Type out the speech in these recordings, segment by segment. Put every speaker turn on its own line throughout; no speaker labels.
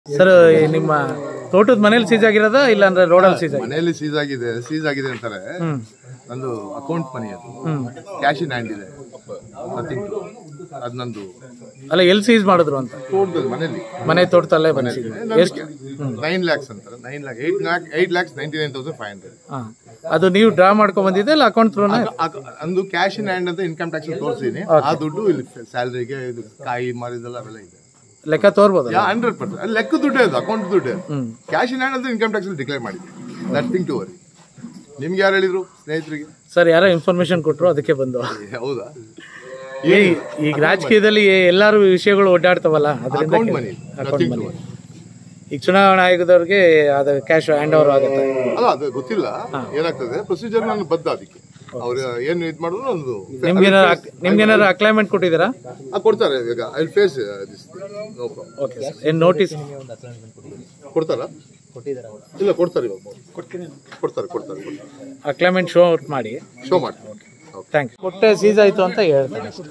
Sir ನಿಮ್ಮ ತೋಟದ ಮನೇಲಿ ಸೀಜ್ ಆಗಿರೋದ ಇಲ್ಲ ಅಂದ್ರೆ ರೋಡಲ್ಲಿ ಸೀಜ್ ಆಗಿದೆ
ಮನೆಯಲ್ಲಿ ಸೀಸ್ ಆಗಿದೆ ಸೀಸ್ ಆಗಿದೆ ಅಂತಾರೆ ನಂದು ಅಕೌಂಟ್ ಮನಿ ಅದು ಕ್ಯಾಶ್ ಇನ್ ಹ್ಯಾಂಡ್ ಇದೆ ನಥಿಂಗ್ ಅದು ನಂದು
ಅಲ್ಲ ಎಲ್ಲಿ ಸೀಜ್ ಮಾಡಿದ್ರು ಅಂತ
ತೋಟದಲ್ಲಿ ಮನೆಯಲ್ಲಿ
ಮನೆ ತೋಟದಲ್ಲೇ ಬಂದು ಎಷ್ಟು
ನೈನ್ ಲ್ಯಾಕ್ಸ್ ಅಂತಾರೆ nine lakh eight lakh eight lakhs ninety nine thousand five hundred
ಹಾಂ ಅದು ನೀವು ಡ್ರಾ ಮಾಡ್ಕೊಂಡ್ ಬಂದಿದ್ದೆ ಇಲ್ಲ ಅಕೌಂಟ್ ಥ್ರೂನ
ಅಂದು ಕ್ಯಾಶ್ ಇನ್ ಹ್ಯಾಂಡ್ ಅಂತ ಇನ್ಕಮ್ ಟ್ಯಾಕ್ಸ್ ತೋರಿಸಿದೀನಿ ಆ ದುಡ್ಡು ಇಲ್ಲಿ ಸ್ಯಾಲ್ರಿಗೆ ಇದು ಕಾಯಿ ಮಾರಿದೆಲ್ಲ ಅವೆಲ್ಲ ಇದೆ
ಲೆಕ್ಕ ತೋರ್ಬೋದು
ಯಾ ಹಂಡ್ರೆಡ್ ಪರ್ಸೆಂಟ್ ಅಲ್ಲಿ ಲೆಕ್ಕ ದುಡ್ಡೇ ಅದು ಅಕೌಂಟ್ ದುಡ್ಡೇ ಕ್ಯಾಶ್ ಇನ್ ಹ್ಯಾಂಡ್ ಅಂತ ಇನ್ಕಮ್ ಟ್ಯಾಕ್ಸ್ ಡಿಕ್ಲೇರ್ ಮಾಡಿದ್ದೆ ನಥಿಂಗ್ ಟು ವರಿ ನಿಮ್ಗೆ ಯಾರು ಹೇಳಿದ್ರು ಸ್ನೇಹಿತರಿಗೆ
ಸರ್ ಯಾರೋ ಇನ್ಫಾರ್ಮೇಶನ್ ಕೊಟ್ಟರು ಅದಕ್ಕೆ ಬಂದು
ಏ, ಹೌದಾ
ಈ ಈಗ ರಾಜಕೀಯದಲ್ಲಿ ಎಲ್ಲಾರು ವಿಷಯಗಳು ಓಡಾಡ್ತಾವಲ್ಲ ಅದರಿಂದ
account money nothing to worry
ಈಗ ಚುನಾವಣಾ ಆಯೋಗದವ್ರಿಗೆ ಅದು ಕ್ಯಾಶ್ ಹ್ಯಾಂಡ್ ಓವರ್ ಆಗುತ್ತೆ
ಅಲ್ಲ ಅದು ಗೊತ್ತಿಲ್ಲ ಏನಾಗ್ತದೆ ಪ್ರೊಸೀಜರ್ ನಾನು ಬದ್ಧ ಅದಕ್ಕೆ ಅವ್ರು ಏನು ಇದು ಮಾಡಿದ್ರು ಒಂದು
ನಿಮ್ಗೇನಾರು ನಿಮ್ಗೇನಾರು ಅಕ್ಲೈಮೆಂಟ್ ಕೊಟ್ಟಿದ್ದೀರಾ
ಆ, ಕೊಡ್ತಾರೆ ಈಗ I face this no problem
okay sir ಏನು ನೋಟಿಸ್
ಕೊಡ್ತಾರಾ ಇಲ್ಲ ಕೊಡ್ತಾರೆ ಇವಾಗ ಕೊಡ್ತಾರೆ ಕೊಡ್ತಾರೆ
ಅಕ್ಲೈಮೆಂಟ್ ಶೋ ಔಟ್ ಮಾಡಿ
ಶೋ ಮಾಡ್ತಾರೆ ಓಕೆ
ಥ್ಯಾಂಕ್ ಯು ಕೊಟ್ಟೆ ಸೀಸ್ ಆಯಿತು ಅಂತ ಹೇಳ್ತಾರೆ ಅಷ್ಟೇ.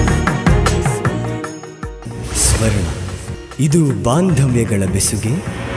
ಸ್ವರ್ಣ ಇದು ಬಾಂಧವ್ಯಗಳ ಬೆಸುಗೆ